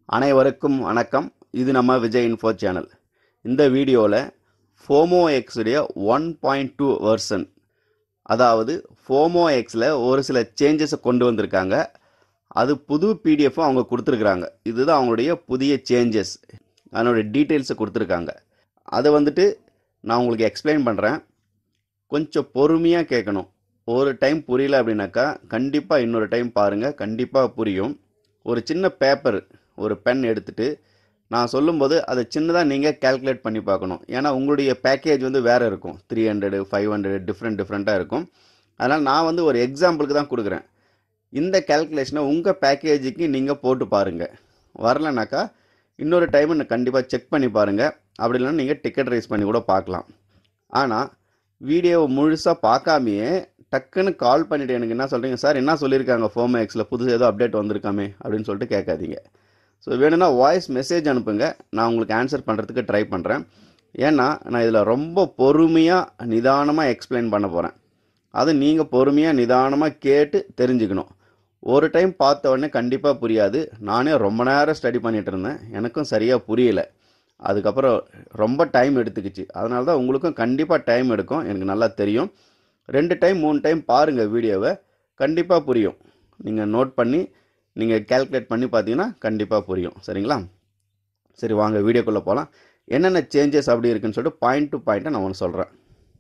அனைவருக்கும் வணக்கம் இது நம்ம விஜய் இன்ஃபோ சேனல் இந்த வீடியோவில் ஃபோமோ எக்ஸுடைய ஒன் பாயிண்ட் டூ வெர்சன் அதாவது ஃபோமோ எக்ஸில் ஒரு சில சேஞ்சஸை கொண்டு வந்திருக்காங்க அது புது பிடிஎஃப்பும் அவங்க கொடுத்துருக்குறாங்க இதுதான் அவங்களுடைய புதிய சேஞ்சஸ் அதனுடைய டீட்டெயில்ஸை கொடுத்துருக்காங்க அதை வந்துட்டு நான் உங்களுக்கு எக்ஸ்பிளைன் பண்ணுறேன் கொஞ்சம் பொறுமையாக கேட்கணும் ஒரு டைம் புரியல அப்படின்னாக்கா கண்டிப்பாக இன்னொரு டைம் பாருங்கள் கண்டிப்பாக புரியும் ஒரு சின்ன பேப்பர் ஒரு பென் எடுத்துட்டு நான் சொல்லும்போது அதை சின்னதாக நீங்கள் கால்குலேட் பண்ணி பார்க்கணும் ஏன்னா உங்களுடைய பேக்கேஜ் வந்து வேறு இருக்கும் three hundred five hundred different டிஃப்ரெண்ட்டாக இருக்கும் அதனால் நான் வந்து ஒரு எக்ஸாம்பிளுக்கு தான் கொடுக்குறேன் இந்த கால்குலேஷனை உங்கள் பேக்கேஜுக்கு நீங்கள் போட்டு பாருங்கள் வரலனாக்கா இன்னொரு டைம் கண்டிப்பாக செக் பண்ணி பாருங்கள் அப்படி இல்லைன்னா நீங்கள் டிக்கெட் ரைஸ் பண்ணி கூட பார்க்கலாம் ஆனால் வீடியோவை முழுசாக பார்க்காமையே டக்குன்னு கால் பண்ணிவிட்டு எனக்கு என்ன சொல்கிறீங்க சார் என்ன சொல்லியிருக்காங்க ஃபோமோ எக்ஸில் புதுசு ஏதோ அப்டேட் வந்திருக்காமே அப்படின்னு சொல்லிட்டு கேட்காதீங்க ஸோ வேணும்னா வாய்ஸ் மெசேஜ் அனுப்புங்க நான் உங்களுக்கு ஆன்சர் பண்ணுறதுக்கு ட்ரை பண்ணுறேன் ஏன்னா நான் இதில் ரொம்ப பொறுமையாக நிதானமாக எக்ஸ்பிளைன் பண்ண போகிறேன் அது நீங்கள் பொறுமையாக நிதானமாக கேட்டு தெரிஞ்சுக்கணும் ஒரு டைம் பார்த்த உடனே கண்டிப்பாக புரியாது நானே ரொம்ப நேரம் ஸ்டடி பண்ணிகிட்டு இருந்தேன் எனக்கும் சரியாக புரியல அதுக்கப்புறம் ரொம்ப டைம் எடுத்துக்கிச்சு அதனால தான் உங்களுக்கும் கண்டிப்பாக டைம் எடுக்கும் எனக்கு நல்லா தெரியும் ரெண்டு டைம் மூணு டைம் பாருங்கள் வீடியோவை கண்டிப்பாக புரியும் நீங்கள் நோட் பண்ணி நீங்கள் கால்குலேட் பண்ணி பார்த்தீங்கன்னா கண்டிப்பாக புரியும் சரிங்களா சரி வாங்க வீடியோக்குள்ளே போகலாம் என்னென்ன சேஞ்சஸ் அப்படி இருக்குன்னு சொல்லிட்டு பாயிண்ட் டு பாயிண்ட்டை நான் ஒன்று சொல்கிறேன்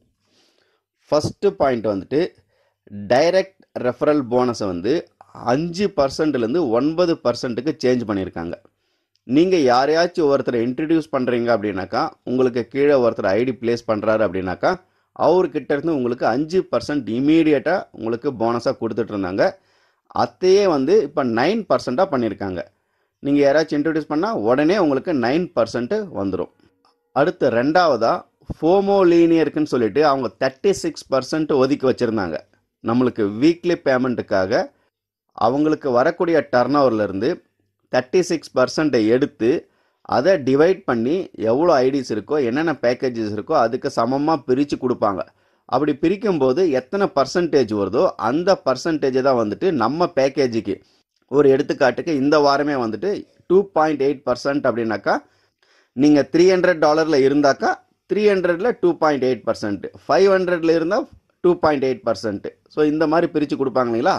ஃபஸ்ட்டு பாயிண்ட் வந்துட்டு டைரக்ட் ரெஃபரல் போனஸை வந்து அஞ்சு பர்சன்ட்லேருந்து ஒன்பது பர்சன்ட்டுக்கு சேஞ்ச் பண்ணியிருக்காங்க நீங்கள் யாரையாச்சும் ஒருத்தரை இன்ட்ரடியூஸ் பண்ணுறீங்க அப்படின்னாக்கா உங்களுக்கு கீழே ஒருத்தர் ஐடி ப்ளேஸ் பண்ணுறாரு அப்படின்னாக்கா அவர்கிட்ட இருந்து உங்களுக்கு அஞ்சு பர்சன்ட் இமீடியட்டாக உங்களுக்கு போனஸாக கொடுத்துட்டு இருந்தாங்க அத்தையே வந்து இப்போ நைன் பர்சண்ட்டாக பண்ணியிருக்காங்க நீங்கள் யாராச்சும் இன்ட்ரடியூஸ் பண்ணால் உடனே உங்களுக்கு நைன் பர்சன்ட்டு வந்துடும் அடுத்து ரெண்டாவதாக ஃபோமோ லீனியருக்குன்னு சொல்லிட்டு அவங்க தேர்ட்டி சிக்ஸ் பர்சன்ட் ஒதுக்கி வச்சுருந்தாங்க நம்மளுக்கு வீக்லி பேமெண்ட்டுக்காக அவங்களுக்கு வரக்கூடிய டர்ன் ஓவர்லேருந்து தேர்ட்டி சிக்ஸ் பர்சன்ட்டை எடுத்து அதை டிவைட் பண்ணி எவ்வளோ ஐடிஸ் இருக்கோ என்னென்ன பேக்கேஜஸ் இருக்கோ அதுக்கு சமமாக பிரித்து கொடுப்பாங்க அப்படி பிரிக்கும்போது எத்தனை பர்சன்டேஜ் வருதோ அந்த பர்சன்டேஜை தான் வந்துட்டு நம்ம பேக்கேஜுக்கு ஒரு எடுத்துக்காட்டுக்கு இந்த வாரமே வந்துட்டு டூ பாயிண்ட் எயிட் பர்சன்ட் அப்படின்னாக்கா நீங்கள் த்ரீ ஹண்ட்ரட் டாலரில் இருந்தாக்கா த்ரீ ஹண்ட்ரடில் two point eight percent five ஹண்ட்ரட்ல இருந்தால் two point eight percent so இந்த மாதிரி பிரித்து கொடுப்பாங்க இல்லைங்களா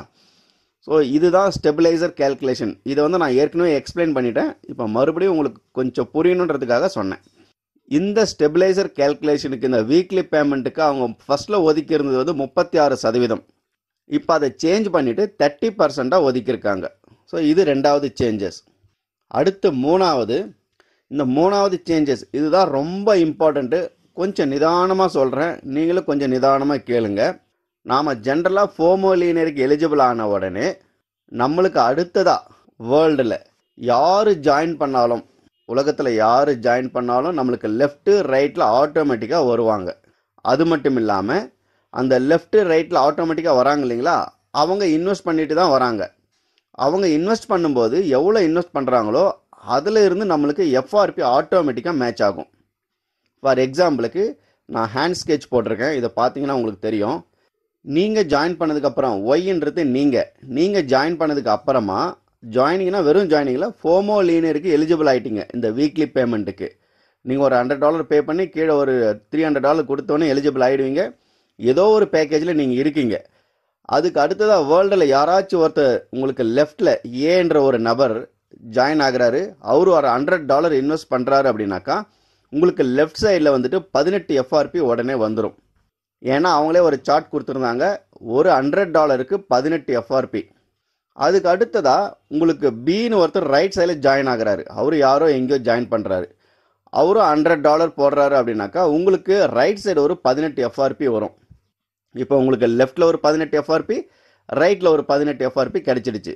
ஸோ இதுதான் ஸ்டெபிளைசர் கேல்குலேஷன் இதை வந்து நான் ஏற்கனவே எக்ஸ்பிளைன் பண்ணிட்டேன் இப்போ மறுபடியும் உங்களுக்கு கொஞ்சம் புரியணுன்றதுக்காக சொன்னேன் இந்த ஸ்டெபிளைசர் கேல்குலேஷனுக்கு இந்த வீக்லி பேமெண்ட்டுக்கு அவங்க ஃபர்ஸ்ட்டில் ஒதுக்கி இருந்தது வந்து முப்பத்தி ஆறு சதவீதம் இப்போ அதை சேஞ்ச் பண்ணிவிட்டு தேர்ட்டி பர்சண்ட்டாக ஒதுக்கியிருக்காங்க ஸோ இது ரெண்டாவது சேஞ்சஸ் அடுத்து மூணாவது இந்த மூணாவது சேஞ்சஸ் இதுதான் ரொம்ப இம்பார்ட்டண்ட்டு கொஞ்சம் நிதானமாக சொல்கிறேன் நீங்களும் கொஞ்சம் நிதானமாக கேளுங்க நாம் ஜென்ரலாக ஃபோமோலினருக்கு எலிஜிபிள் ஆன உடனே நம்மளுக்கு அடுத்ததாக வேர்ல்டில் யார் ஜாயின் பண்ணாலும் உலகத்தில் யார் ஜாயின் பண்ணாலும் நம்மளுக்கு லெஃப்ட்டு ரைட்டில் ஆட்டோமேட்டிக்காக வருவாங்க அது மட்டும் இல்லாமல் அந்த லெஃப்ட்டு ரைட்டில் ஆட்டோமேட்டிக்காக வராங்க இல்லைங்களா அவங்க இன்வெஸ்ட் பண்ணிட்டு தான் வராங்க அவங்க இன்வெஸ்ட் பண்ணும்போது எவ்வளோ இன்வெஸ்ட் பண்ணுறாங்களோ அதில் இருந்து நம்மளுக்கு எஃப்ஆர்பி ஆட்டோமேட்டிக்காக மேட்ச் ஆகும் ஃபார் எக்ஸாம்பிளுக்கு நான் ஹேண்ட் ஸ்கெட்ச் போட்டிருக்கேன் இதை பார்த்தீங்கன்னா உங்களுக்கு தெரியும் நீங்கள் ஜாயின் பண்ணதுக்கப்புறம் ஒய்ன்றது நீங்கள் நீங்கள் ஜாயின் பண்ணதுக்கு அப்புறமா ஜாயினிங்னா வெறும் ஜாயினிங்கில் ஃபோமோ லீனியருக்கு எலிஜிபிள் ஆகிட்டீங்க இந்த வீக்லி பேமெண்ட்டுக்கு நீங்கள் ஒரு ஹண்ட்ரட் டாலர் பே பண்ணி கீழே ஒரு த்ரீ ஹண்ட்ரட் டாலர் கொடுத்தோன்னே எலிஜிபிள் ஆகிடுவீங்க ஏதோ ஒரு பேக்கேஜில் நீங்கள் இருக்கீங்க அதுக்கு அடுத்ததாக வேர்ல்டில் யாராச்சும் ஒருத்தர் உங்களுக்கு லெஃப்டில் ஏன்ற ஒரு நபர் ஜாயின் ஆகுறாரு அவர் ஒரு ஹண்ட்ரட் டாலர் இன்வெஸ்ட் பண்ணுறாரு அப்படின்னாக்கா உங்களுக்கு லெஃப்ட் சைடில் வந்துட்டு பதினெட்டு எஃப்ஆர்பி உடனே வந்துடும் ஏன்னா அவங்களே ஒரு சார்ட் கொடுத்துருந்தாங்க ஒரு ஹண்ட்ரட் டாலருக்கு பதினெட்டு எஃப்ஆர்பி அதுக்கு அடுத்ததாக உங்களுக்கு பின்னு ஒருத்தர் ரைட் சைடில் ஜாயின் ஆகுறாரு அவர் யாரோ எங்கேயோ ஜாயின் பண்ணுறாரு அவரும் ஹண்ட்ரட் டாலர் போடுறாரு அப்படின்னாக்கா உங்களுக்கு ரைட் சைடு ஒரு பதினெட்டு எஃப்ஆர்பி வரும் இப்போ உங்களுக்கு லெஃப்டில் ஒரு பதினெட்டு எஃப்ஆர்பி ரைட்டில் ஒரு பதினெட்டு எஃப்ஆர்பி கிடைச்சிடுச்சு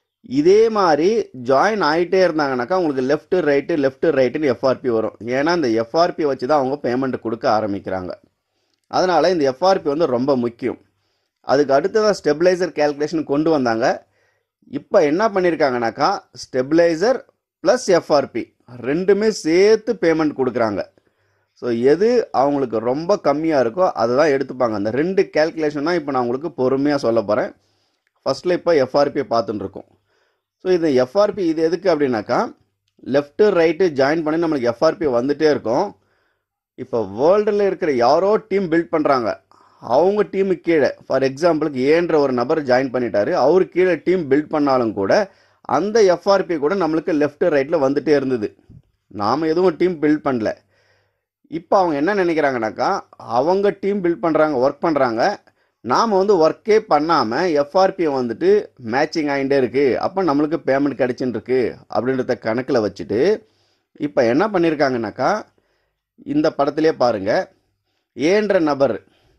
இதே மாதிரி ஜாயின் ஆகிட்டே இருந்தாங்கனாக்கா உங்களுக்கு லெஃப்ட் ரைட்டு லெஃப்ட் ரைட்டுன்னு எஃப்ஆர்பி வரும் ஏன்னா இந்த எஃப்ஆர்பி வச்சு தான் அவங்க பேமெண்ட் கொடுக்க ஆரம்பிக்கிறாங்க அதனால் இந்த எஃப்ஆர்பி வந்து ரொம்ப முக்கியம் அதுக்கு அடுத்ததாக ஸ்டெபிளைசர் கேல்குலேஷன் கொண்டு வந்தாங்க இப்போ என்ன பண்ணியிருக்காங்கனாக்கா ஸ்டெபிளைசர் ப்ளஸ் எஃப்ஆர்பி ரெண்டுமே சேர்த்து பேமெண்ட் கொடுக்குறாங்க ஸோ எது அவங்களுக்கு ரொம்ப கம்மியாக இருக்கோ அதை தான் எடுத்துப்பாங்க அந்த ரெண்டு கேல்குலேஷன் தான் இப்போ நான் உங்களுக்கு பொறுமையாக சொல்ல போகிறேன் ஃபஸ்ட்டில் இப்போ எஃப்ஆர்பியை பார்த்துட்டு இருக்கோம் ஸோ இது எஃப்ஆர்பி இது எதுக்கு அப்படின்னாக்கா லெஃப்ட்டு ரைட்டு ஜாயின் பண்ணி நம்மளுக்கு எஃப்ஆர்பி வந்துட்டே இருக்கும் இப்போ வேர்ல்டில் இருக்கிற யாரோ டீம் பில்ட் பண்ணுறாங்க அவங்க டீமுக்கு கீழே ஃபார் எக்ஸாம்பிளுக்கு ஏன்ற ஒரு நபர் ஜாயின் பண்ணிட்டாரு அவர் கீழே டீம் பில்ட் பண்ணாலும் கூட அந்த எஃப்ஆர்பி கூட நம்மளுக்கு லெஃப்ட் ரைட்டில் வந்துட்டே இருந்தது நாம் எதுவும் டீம் பில்ட் பண்ணல இப்போ அவங்க என்ன நினைக்கிறாங்கனாக்கா அவங்க டீம் பில்ட் பண்ணுறாங்க ஒர்க் பண்ணுறாங்க நாம் வந்து ஒர்க்கே பண்ணாமல் எஃப்ஆர்பியை வந்துட்டு மேட்சிங் ஆகிட்டே இருக்கு அப்போ நம்மளுக்கு பேமெண்ட் கிடைச்சின்னு இருக்கு அப்படின்றத கணக்கில் வச்சுட்டு இப்போ என்ன பண்ணியிருக்காங்கனாக்கா இந்த படத்திலே பாருங்க ஏன்ற நபர்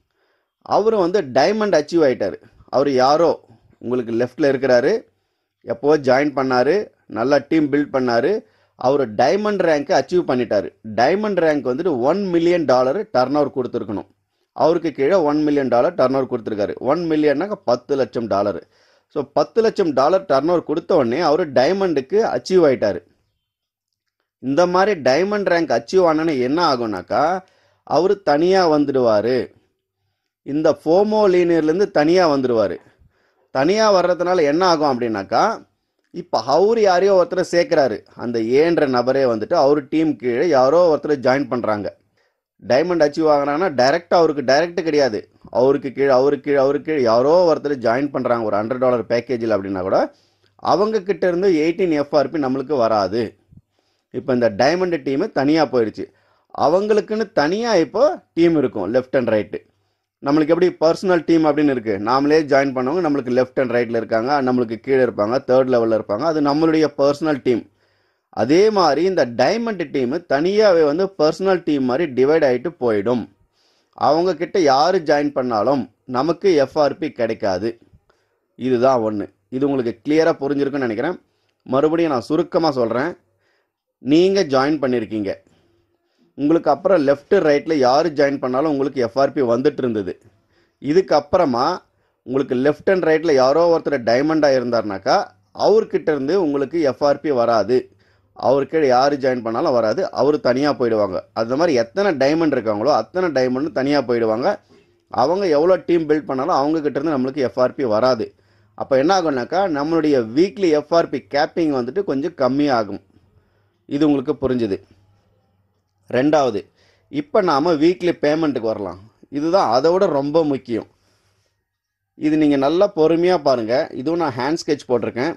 அவர் வந்து டைமண்ட் அச்சீவ் ஆயிட்டாரு அவர் யாரோ உங்களுக்கு லெஃப்டில் இருக்கிறாரு எப்போ ஜாயின் பண்ணாரு நல்லா டீம் பில்ட் பண்ணாரு அவர் டைமண்ட் ரேங்க்கை அச்சீவ் பண்ணிட்டாரு டைமண்ட் ரேங்க் வந்துட்டு one million dollar turn over கொடுத்துருக்கணும் அவருக்கு கீழே one million dollar turn over கொடுத்துருக்காரு ஒன் மில்லியன்னாக்க பத்து லட்சம் டாலர் ஸோ பத்து லட்சம் டாலர் டர்ன் ஓவர் கொடுத்த உடனே அவர் டைமண்டுக்கு அச்சீவ் ஆயிட்டாரு இந்த மாதிரி டைமண்ட் ரேங்க் அச்சீவ் ஆனோன்னு என்ன ஆகும்னாக்கா அவர் தனியாக வந்துடுவார் இந்த ஃபோமோ லீனியர்லேருந்து தனியாக வந்துடுவார் தனியாக வர்றதுனால என்ன ஆகும் அப்படின்னாக்கா இப்போ அவர் யாரையோ ஒருத்தரை சேர்க்குறாரு அந்த ஏன்ற நபரே வந்துட்டு அவர் டீம் கீழே யாரோ ஒருத்தர் ஜாயின் பண்ணுறாங்க டைமண்ட் அச்சீவ் ஆகுறாங்கன்னா டைரக்ட் அவருக்கு டைரக்ட் கிடையாது அவருக்கு கீழே அவருக்கு கீழே அவருக்கு கீழே யாரோ ஒருத்தர் ஜாயின் பண்ணுறாங்க ஒரு ஹண்ட்ரட் டாலர் பேக்கேஜில் அப்படின்னா கூட அவங்க கிட்ட இருந்து எயிட்டீன் எஃப்ஆர்பி நம்மளுக்கு வராது இப்போ இந்த டைமண்ட் டீமு தனியாக போயிடுச்சு அவங்களுக்குன்னு தனியாக இப்போ டீம் இருக்கும் லெஃப்ட் அண்ட் ரைட்டு நம்மளுக்கு எப்படி பர்சனல் டீம் அப்படின்னு இருக்கு நாமளே ஜாயின் பண்ணவங்க நம்மளுக்கு லெஃப்ட் அண்ட் ரைட்டில் இருக்காங்க நம்மளுக்கு கீழே இருப்பாங்க தேர்ட் லெவலில் இருப்பாங்க அது நம்மளுடைய பர்சனல் டீம் அதே மாதிரி இந்த டைமண்ட் டீம் தனியாகவே வந்து பர்சனல் டீம் மாதிரி டிவைட் ஆகிட்டு போயிடும் அவங்க கிட்ட யார் ஜாயின் பண்ணாலும் நமக்கு எஃப்ஆர்பி கிடைக்காது இதுதான் ஒன்று இது உங்களுக்கு கிளியராக புரிஞ்சிருக்குன்னு நினைக்கிறேன் மறுபடியும் நான் சுருக்கமாக சொல்கிறேன் நீங்கள் ஜாயின் பண்ணியிருக்கீங்க உங்களுக்கு அப்புறம் லெஃப்ட் ரைட்டில் யார் ஜாயின் பண்ணாலும் உங்களுக்கு எஃப்ஆர்பி வந்துட்டு இருந்தது இதுக்கப்புறமா உங்களுக்கு லெஃப்ட் அண்ட் ரைட்டில் யாரோ ஒருத்தர் டைமண்டாக இருந்தார்னாக்கா அவர்கிட்ட இருந்து உங்களுக்கு எஃப்ஆர்பி வராது அவருக்கு யார் ஜாயின் பண்ணாலும் வராது அவர் தனியாக போயிடுவாங்க அந்த மாதிரி எத்தனை டைமண்ட் இருக்காங்களோ அத்தனை டைமண்ட் தனியாக போயிடுவாங்க அவங்க எவ்வளோ டீம் பில்ட் பண்ணாலும் அவங்க கிட்ட இருந்து நம்மளுக்கு எஃப்ஆர்பி வராது அப்போ என்ன ஆகும்னாக்கா நம்மளுடைய வீக்லி எஃப்ஆர்பி கேப்பிங் வந்துட்டு கொஞ்சம் கம்மியாகும் இது உங்களுக்கு புரிஞ்சுது ரெண்டாவது இப்போ நாம் வீக்லி பேமெண்ட்டுக்கு வரலாம் இதுதான் அதை விட ரொம்ப முக்கியம் இது நீங்கள் நல்லா பொறுமையாக பாருங்கள் இதுவும் நான் ஹேண்ட் ஸ்கெட்ச் போட்டிருக்கேன்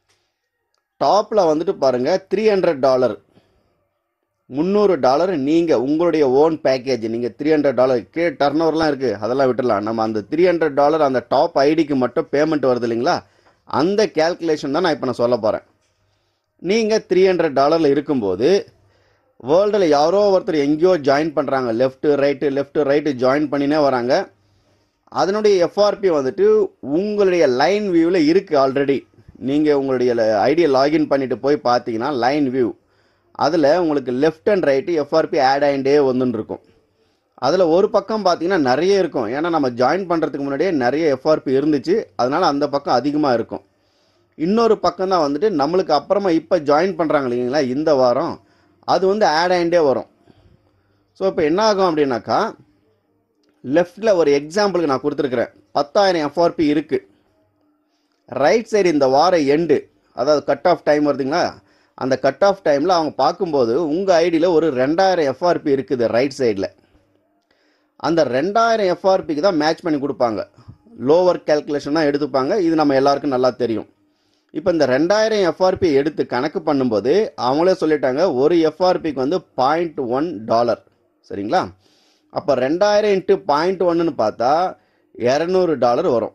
டாப்பில் வந்துட்டு பாருங்கள் த்ரீ ஹண்ட்ரட் டாலர் முந்நூறு டாலர் நீங்கள் உங்களுடைய ஓன் பேக்கேஜ் நீங்கள் த்ரீ ஹண்ட்ரட் டாலர் கீழே டர்ன் ஓவர்லாம் இருக்குது அதெல்லாம் விட்டுடலாம் நம்ம அந்த த்ரீ ஹண்ட்ரட் டாலர் அந்த டாப் ஐடிக்கு மட்டும் பேமெண்ட் வருது இல்லைங்களா அந்த கேல்குலேஷன் தான் நான் இப்போ நான் சொல்ல போகிறேன் நீங்கள் த்ரீ ஹண்ட்ரட் டாலரில் இருக்கும்போது வேர்ல்டில் யாரோ ஒருத்தர் எங்கேயோ ஜாயின் பண்ணுறாங்க left right left right join பண்ணினே வராங்க அதனுடைய எஃப்ஆர்பி வந்துட்டு உங்களுடைய லைன் வியூவில் இருக்குது ஆல்ரெடி நீங்கள் உங்களுடைய ஐடியை லாகின் பண்ணிட்டு போய் பார்த்தீங்கன்னா லைன் வியூ அதில் உங்களுக்கு left and right FRP add ஆகிட்டே வந்துன்னு இருக்கும் அதில் ஒரு பக்கம் பார்த்தீங்கன்னா நிறைய இருக்கும் ஏன்னா நம்ம ஜாயின் பண்ணுறதுக்கு முன்னாடியே நிறைய எஃப்ஆர்பி இருந்துச்சு அதனால் அந்த பக்கம் அதிகமாக இருக்கும் இன்னொரு பக்கம் தான் வந்துட்டு நம்மளுக்கு அப்புறமா இப்போ ஜாயின் பண்ணுறாங்க இல்லைங்களா இந்த வாரம் அது வந்து ஆட் ஆகிட்டே வரும் ஸோ இப்போ என்ன ஆகும் அப்படின்னாக்கா லெஃப்டில் ஒரு எக்ஸாம்பிளுக்கு நான் கொடுத்துருக்குறேன் பத்தாயிரம் எஃப்ஆர்பி இருக்குது ரைட் சைடு இந்த வார எண்டு அதாவது கட் ஆஃப் டைம் வருதுங்களா அந்த கட் ஆஃப் டைமில் அவங்க பார்க்கும்போது உங்கள் ஐடியில் ஒரு ரெண்டாயிரம் எஃப்ஆர்பி இருக்குது ரைட் சைடில் அந்த ரெண்டாயிரம் எஃப்ஆர்பிக்கு தான் மேட்ச் பண்ணி கொடுப்பாங்க லோவர் கேல்குலேஷன் தான் எடுத்துப்பாங்க இது நம்ம எல்லாருக்கும் நல்லா தெரியும் இப்போ இந்த ரெண்டாயிரம் எஃப்ஆர்பி எடுத்து கணக்கு பண்ணும்போது அவங்களே சொல்லிட்டாங்க ஒரு எஃப்ஆர்பிக்கு வந்து பாயிண்ட் ஒன் டாலர் சரிங்களா அப்போ ரெண்டாயிரம் இன்ட்டு பாயிண்ட் ஒன்றுன்னு பார்த்தா இரநூறு டாலர் வரும்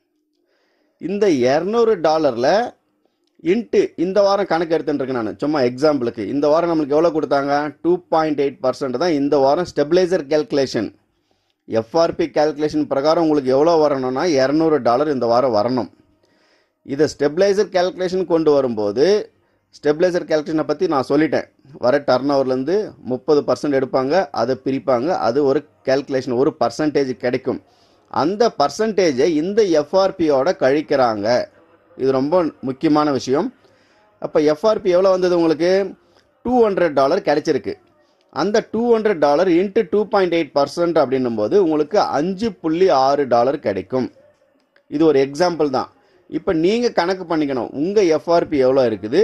இந்த இரநூறு டாலரில் இன்ட்டு இந்த வாரம் கணக்கு எடுத்துட்டுருக்கேன் நான் சும்மா எக்ஸாம்பிளுக்கு இந்த வாரம் நம்மளுக்கு எவ்வளோ கொடுத்தாங்க டூ பாயிண்ட் எயிட் பர்சன்ட் தான் இந்த வாரம் ஸ்டெபிளைசர் கேல்குலேஷன் எஃப்ஆர்பி கேல்குலேஷன் பிரகாரம் உங்களுக்கு எவ்வளோ வரணும்னா இரநூறு டாலர் இந்த வாரம் வரணும் இதை ஸ்டெபிளைசர் கேல்குலேஷன் கொண்டு வரும்போது ஸ்டெபிளைசர் கேல்குலேஷனை பற்றி நான் சொல்லிட்டேன் வர டர்ன் ஓவர்லேருந்து முப்பது பர்சன்ட் எடுப்பாங்க அதை பிரிப்பாங்க அது ஒரு கேல்குலேஷன் ஒரு பர்சன்டேஜ் கிடைக்கும் அந்த பர்சன்டேஜை இந்த எஃப்ஆர்பியோட கழிக்கிறாங்க இது ரொம்ப முக்கியமான விஷயம் அப்போ எஃப்ஆர்பி எவ்வளோ வந்தது உங்களுக்கு டூ ஹண்ட்ரட் டாலர் கிடைச்சிருக்கு அந்த two hundred dollar into two point eight percent அப்படின்னும் போது உங்களுக்கு அஞ்சு புள்ளி ஆறு டாலர் கிடைக்கும் இது ஒரு எக்ஸாம்பிள் தான் இப்போ நீங்கள் கணக்கு பண்ணிக்கணும் உங்கள் எஃப்ஆர்பி எவ்வளோ இருக்குது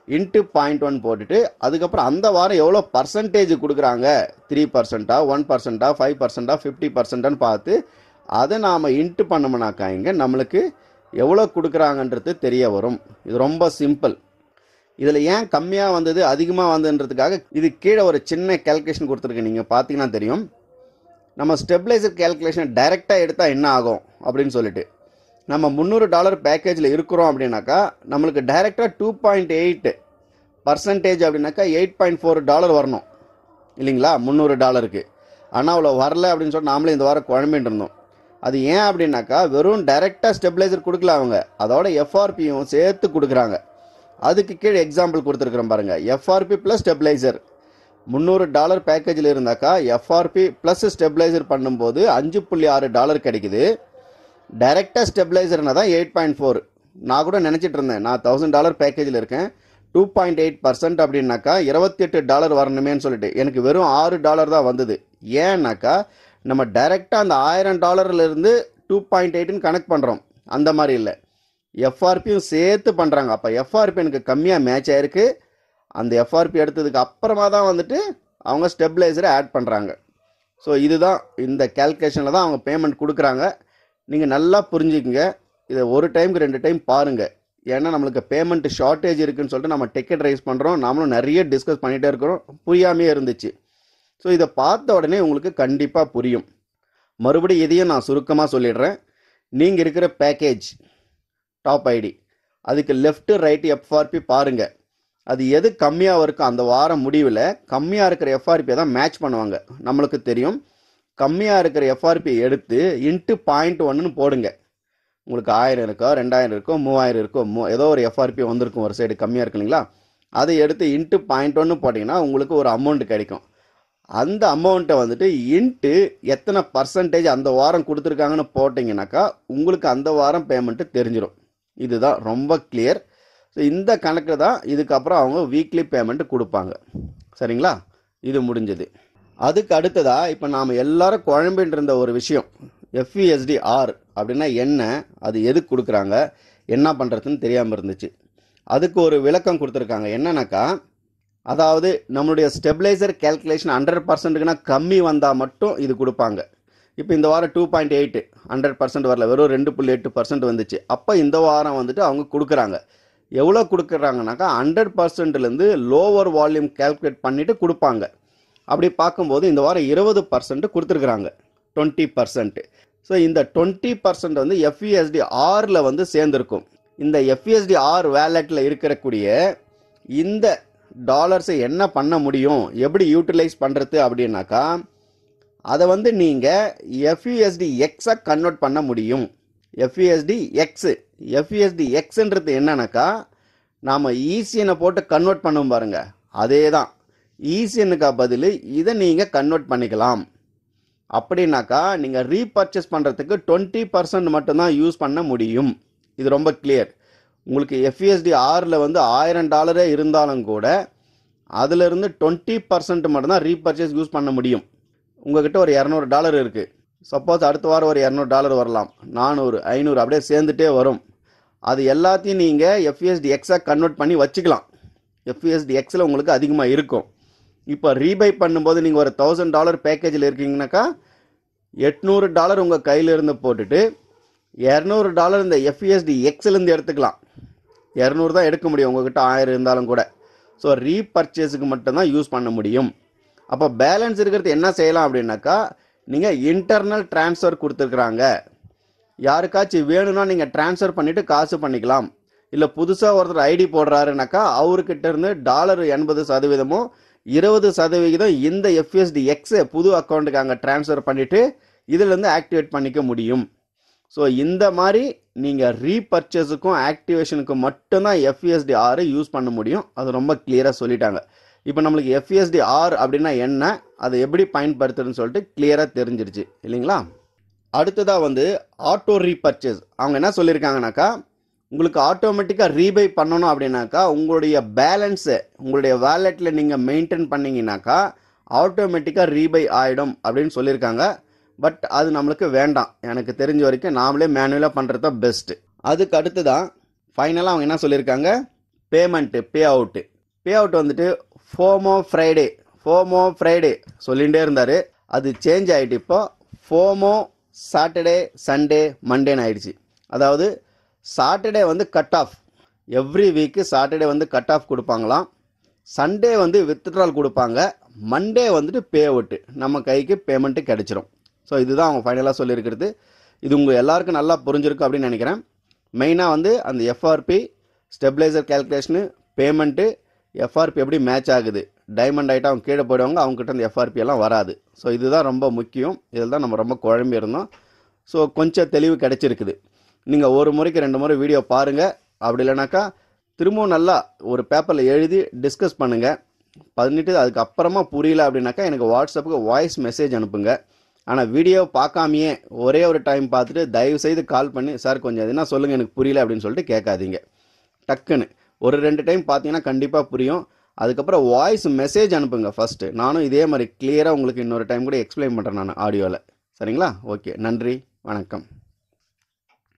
இன்ட்டு பாயிண்ட் ஒன் போட்டுட்டு அதுக்கப்புறம் அந்த வாரம் எவ்வளோ பர்சன்டேஜ் கொடுக்குறாங்க த்ரீ பர்சன்ட்டா ஒன் பர்சன்ட்டா ஃபைவ் பர்சன்ட்டா ஃபிஃப்டி பர்சன்ட்டான்னு பார்த்து அதை நாம் இன்ட்டு பண்ணோம்னாக்கா இங்கே நம்மளுக்கு எவ்வளோ கொடுக்குறாங்கன்றது தெரிய வரும் இது ரொம்ப சிம்பிள் இதில் ஏன் கம்மியாக வந்தது அதிகமாக வந்ததுன்றதுக்காக இது கீழே ஒரு சின்ன கேல்குலேஷன் கொடுத்துருக்கு நீங்கள் பார்த்தீங்கன்னா தெரியும் நம்ம ஸ்டெபிளைசர் கேல்குலேஷன் டைரெக்டாக எடுத்தால் என்ன ஆகும் அப்படின்னு சொல்லிட்டு நம்ம முந்நூறு டாலர் பேக்கேஜில் இருக்கிறோம் அப்படின்னாக்கா நம்மளுக்கு டைரெக்டாக டூ பாயிண்ட் எயிட் பர்சன்டேஜ் அப்படின்னாக்கா எயிட் பாயிண்ட் ஃபோர் டாலர் வரணும் இல்லைங்களா முந்நூறு டாலருக்கு ஆனால் அவ்வளோ வரல அப்படின்னு சொல்லிட்டு நாமளே இந்த வாரம் குழம்பிட்டு இருந்தோம் அது ஏன் அப்படின்னாக்கா வெறும் டைரெக்டாக ஸ்டெபிளைசர் கொடுக்கல அவங்க அதோட எஃப்ஆர்பியும் சேர்த்து கொடுக்குறாங்க அதுக்கு கீழே எக்ஸாம்பிள் கொடுத்துருக்குறோம் பாருங்க எஃப்ஆர்பி ப்ளஸ் ஸ்டெபிளைசர் முந்நூறு டாலர் பேக்கேஜில் இருந்தாக்கா எஃப்ஆர்பி ப்ளஸ் ஸ்டெபிளைசர் பண்ணும்போது அஞ்சு புள்ளி ஆறு டாலர் கிடைக்குது டைரெக்டாக ஸ்டெபிளைசர்னா தான் எயிட் பாயிண்ட் ஃபோர் நான் கூட நினச்சிட்டு இருந்தேன் நான் தௌசண்ட் டாலர் பேக்கேஜில் இருக்கேன் டூ பாயிண்ட் எயிட் பர்சன்ட் அப்படின்னாக்கா இருபத்தெட்டு டாலர் வரணுமேன்னு சொல்லிட்டு எனக்கு வெறும் ஆறு டாலர் தான் வந்தது ஏன்னாக்கா நம்ம டைரெக்டாக அந்த ஆயிரம் டாலர்லேருந்து டூ பாயிண்ட் எயிட்னு கனெக்ட் பண்ணுறோம் அந்த மாதிரி இல்லை எஃப்ஆர்பியும் சேர்த்து பண்ணுறாங்க அப்போ எஃப்ஆர்பி எனக்கு கம்மியாக மேட்ச் ஆயிருக்கு அந்த எஃப்ஆர்பி எடுத்ததுக்கு அப்புறமா தான் வந்துட்டு அவங்க ஸ்டெபிளைசரை ஆட் பண்ணுறாங்க ஸோ இதுதான் இந்த கேல்குலேஷனில் தான் அவங்க பேமெண்ட் கொடுக்குறாங்க நீங்கள் நல்லா புரிஞ்சுக்குங்க இதை ஒரு டைமுக்கு ரெண்டு டைம் பாருங்கள் ஏன்னா நம்மளுக்கு பேமெண்ட் ஷார்ட்டேஜ் இருக்குன்னு சொல்லிட்டு நம்ம டிக்கெட் ரைஸ் பண்ணுறோம் நாமளும் நிறைய டிஸ்கஸ் பண்ணிகிட்டே இருக்கிறோம் புரியாமே இருந்துச்சு ஸோ இதை பார்த்த உடனே உங்களுக்கு கண்டிப்பாக புரியும் மறுபடியும் இதையும் நான் சுருக்கமாக சொல்லிடுறேன் நீங்கள் இருக்கிற பேக்கேஜ் டாப் ஐடி அதுக்கு லெஃப்ட் ரைட் எஃப்ஆர்பி பாருங்கள் அது எது கம்மியாக இருக்கோ அந்த வாரம் முடிவில் கம்மியாக இருக்கிற எஃப்ஆர்பியை தான் மேட்ச் பண்ணுவாங்க நம்மளுக்கு தெரியும் கம்மியாக இருக்கிற எஃப்ஆர்பி எடுத்து இன்ட்டு பாயிண்ட் ஒன்னு போடுங்க உங்களுக்கு ஆயிரம் இருக்கோ ரெண்டாயிரம் இருக்கோ மூவாயிரம் இருக்கோ மூ ஏதோ ஒரு எஃப்ஆர்பி வந்திருக்கும் ஒரு சைடு கம்மியாக இருக்கு இல்லைங்களா அதை எடுத்து இன்ட்டு பாயிண்ட் ஒன்று போட்டிங்கன்னா உங்களுக்கு ஒரு அமௌண்ட் கிடைக்கும் அந்த அமௌண்ட்டை வந்துட்டு இன்ட்டு எத்தனை பர்சன்டேஜ் அந்த வாரம் கொடுத்துருக்காங்கன்னு போட்டிங்கனாக்கா உங்களுக்கு அந்த வாரம் பேமெண்ட்டு தெரிஞ்சிடும் இதுதான் ரொம்ப கிளியர் ஸோ இந்த கணக்கு தான் இதுக்கப்புறம் அவங்க வீக்லி பேமெண்ட் கொடுப்பாங்க சரிங்களா இது முடிஞ்சது அதுக்கு அடுத்ததா இப்போ நாம் எல்லாரும் குழம்பின்னு இருந்த ஒரு விஷயம் எஃப்இஎஸ்டி ஆர் அப்படின்னா என்ன அது எதுக்கு கொடுக்குறாங்க என்ன பண்ணுறதுன்னு தெரியாமல் இருந்துச்சு அதுக்கு ஒரு விளக்கம் கொடுத்துருக்காங்க என்னன்னாக்கா அதாவது நம்மளுடைய ஸ்டெபிளைசர் கேல்குலேஷன் ஹண்ட்ரட் பர்சன்ட்டுக்குனா கம்மி வந்தால் மட்டும் இது கொடுப்பாங்க இப்போ இந்த வாரம் two point eight hundred percent வரல வெறும் ரெண்டு புள்ளி எட்டு பர்சன்ட் வந்துச்சு அப்போ இந்த வாரம் வந்துட்டு அவங்க கொடுக்குறாங்க எவ்வளோ கொடுக்குறாங்கனாக்கா ஹண்ட்ரட் பர்சன்ட்லேருந்து லோவர் வால்யூம் கேல்குலேட் பண்ணிவிட்டு கொடுப்பாங்க அப்படி பார்க்கும்போது இந்த வாரம் இருபது பர்சன்ட் கொடுத்துருக்குறாங்க டுவெண்ட்டி பர்சன்ட் ஸோ இந்த டுவெண்ட்டி பர்சன்ட் வந்து எஃப்இஎஸ்டி ஆரில் வந்து சேர்ந்துருக்கும் இந்த எஃப்இஎஸ்டி ஆர் வேலெட்டில் இருக்கக்கூடிய இந்த டாலர்ஸை என்ன பண்ண முடியும் எப்படி யூட்டிலைஸ் பண்ணுறது அப்படின்னாக்கா அதை வந்து நீங்கள் எஃப்இஎஸ்டி எக்ஸாக கன்வெர்ட் பண்ண முடியும் எஃப்இஎஸ்டி எக்ஸு எஃப்இஎஸ்டி எக்ஸுன்றது என்னன்னாக்கா நாம் ஈசிஎனை போட்டு கன்வெர்ட் பண்ணும் பாருங்க அதே தான் ஈசிஎனுக்கு பதில் இதை நீங்கள் கன்வெர்ட் பண்ணிக்கலாம் அப்படின்னாக்கா நீங்கள் ரீபர்ச்சேஸ் பண்ணுறதுக்கு டுவெண்ட்டி பர்சன்ட் மட்டும்தான் யூஸ் பண்ண முடியும் இது ரொம்ப கிளியர் உங்களுக்கு எஃப்இஎஸ்டி ஆறில் வந்து ஆயிரம் டாலரே இருந்தாலும் கூட அதிலிருந்து டுவெண்ட்டி பர்சன்ட் மட்டும்தான் ரீபர்ச்சேஸ் யூஸ் பண்ண முடியும் உங்ககிட்ட ஒரு இரநூறு டாலர் இருக்குது சப்போஸ் அடுத்த வாரம் ஒரு இரநூறு டாலர் வரலாம் நானூறு ஐநூறு அப்படியே சேர்ந்துட்டே வரும் அது எல்லாத்தையும் நீங்கள் எஃப்இஎஸ்டி எக்ஸாக கன்வெர்ட் பண்ணி வச்சுக்கலாம் எஃப்இஎஸ்டி எக்ஸில் உங்களுக்கு அதிகமாக இருக்கும் இப்போ ரீபை பண்ணும்போது நீங்கள் ஒரு தௌசண்ட் டாலர் பேக்கேஜில் இருக்கீங்கனாக்கா எட்நூறு டாலர் உங்கள் கையில் இருந்து போட்டுட்டு இரநூறு டாலர் இந்த எஃப்இஎஸ்டி எக்ஸ்லேருந்து எடுத்துக்கலாம் இரநூறு தான் எடுக்க முடியும் உங்ககிட்ட ஆயிரம் இருந்தாலும் கூட ஸோ ரீபர்ச்சேஸுக்கு மட்டும்தான் யூஸ் பண்ண முடியும் அப்போ பேலன்ஸ் இருக்கிறது என்ன செய்யலாம் அப்படின்னாக்கா நீங்கள் இன்டர்னல் ட்ரான்ஸ்ஃபர் கொடுத்துருக்குறாங்க யாருக்காச்சும் வேணும்னா நீங்கள் ட்ரான்ஸ்ஃபர் பண்ணிவிட்டு காசு பண்ணிக்கலாம் இல்லை புதுசாக ஒருத்தர் ஐடி போடுறாருனாக்கா அவர்கிட்ட இருந்து டாலர் எண்பது சதவீதமும் இருபது சதவிகிதம் இந்த எஃப்எஸ்டி எக்ஸை புது அக்கௌண்ட்டுக்கு அங்கே ட்ரான்ஸ்ஃபர் பண்ணிவிட்டு இதிலேருந்து ஆக்டிவேட் பண்ணிக்க முடியும் ஸோ இந்த மாதிரி நீங்கள் ரீபர்ச்சேஸுக்கும் ஆக்டிவேஷனுக்கும் மட்டும்தான் எஃப்எஸ்டி ஆறு யூஸ் பண்ண முடியும் அது ரொம்ப கிளியராக சொல்லிட்டாங்க இப்போ நம்மளுக்கு எஃப்எஸ்டி ஆர் அப்படின்னா என்ன அதை எப்படி பயன்படுத்துறதுன்னு சொல்லிட்டு கிளியராக தெரிஞ்சிருச்சு இல்லைங்களா அடுத்ததாக வந்து ஆட்டோ ரீபர்ச்சேஸ் அவங்க என்ன சொல்லியிருக்காங்கனாக்கா உங்களுக்கு ஆட்டோமேட்டிக்காக ரீபை பண்ணணும் அப்படின்னாக்கா உங்களுடைய பேலன்ஸை உங்களுடைய வேலெட்டில் நீங்கள் மெயின்டைன் பண்ணீங்கன்னாக்கா ஆட்டோமேட்டிக்காக ரீபை ஆகிடும் அப்படின்னு சொல்லியிருக்காங்க பட் அது நம்மளுக்கு வேண்டாம் எனக்கு தெரிஞ்ச வரைக்கும் நாமளே மேனுவலாக பண்ணுறது தான் பெஸ்ட்டு அதுக்கு அடுத்து தான் ஃபைனலாக அவங்க என்ன சொல்லியிருக்காங்க payment pay out pay out வந்துட்டு ஃபோமோ ஃப்ரைடே ஃபோமோ ஃப்ரைடே சொல்லிகிட்டே இருந்தார் அது சேஞ்ச் ஆகிட்டு இப்போ ஃபோமோ சாட்டர்டே சண்டே மண்டேன்னு ஆயிடுச்சு அதாவது சாட்டர்டே வந்து cut off every week Saturday வந்து கட் ஆஃப் கொடுப்பாங்களாம் சண்டே வந்து வித்ட்ரால் கொடுப்பாங்க மண்டே வந்துட்டு பே அவுட்டு நம்ம கைக்கு பேமெண்ட்டு கிடைச்சிரும் ஸோ இதுதான் அவங்க ஃபைனலாக சொல்லியிருக்கிறது இது உங்கள் எல்லாருக்கும் நல்லா புரிஞ்சிருக்கும் அப்படின்னு நினைக்கிறேன் மெயினாக வந்து அந்த FRP stabiliser calculation payment FRP எப்படி மேட்ச் ஆகுது டைமண்ட் ஆகிட்டு அவங்க கீழே போயிடுவாங்க அவங்ககிட்ட அந்த எஃப்ஆர்பி எல்லாம் வராது ஸோ இதுதான் ரொம்ப முக்கியம் இதில் தான் நம்ம ரொம்ப குழம்பி இருந்தோம் ஸோ கொஞ்சம் தெளிவு கிடைச்சிருக்குது நீங்கள் ஒரு முறைக்கு ரெண்டு முறை வீடியோ பாருங்கள் அப்படி இல்லைனாக்கா திரும்பவும் நல்லா ஒரு பேப்பரில் எழுதி டிஸ்கஸ் பண்ணுங்கள் பண்ணிட்டு அதுக்கப்புறமா புரியல அப்படின்னாக்கா எனக்கு வாட்ஸ்அப்புக்கு வாய்ஸ் மெசேஜ் அனுப்புங்க ஆனால் வீடியோ பார்க்காமையே ஒரே ஒரு டைம் பார்த்துட்டு தயவு செய்து கால் பண்ணி சார் கொஞ்சம் எதுனா சொல்லுங்கள் எனக்கு புரியல அப்படின்னு சொல்லிட்டு கேட்காதீங்க டக்குன்னு ஒரு ரெண்டு டைம் பார்த்தீங்கன்னா கண்டிப்பாக புரியும் அதுக்கப்புறம் வாய்ஸ் மெசேஜ் அனுப்புங்க ஃபஸ்ட்டு நானும் இதே மாதிரி கிளியராக உங்களுக்கு இன்னொரு டைம் கூட எக்ஸ்பிளைன் பண்ணுறேன் நான் ஆடியோவில் சரிங்களா ஓகே நன்றி வணக்கம்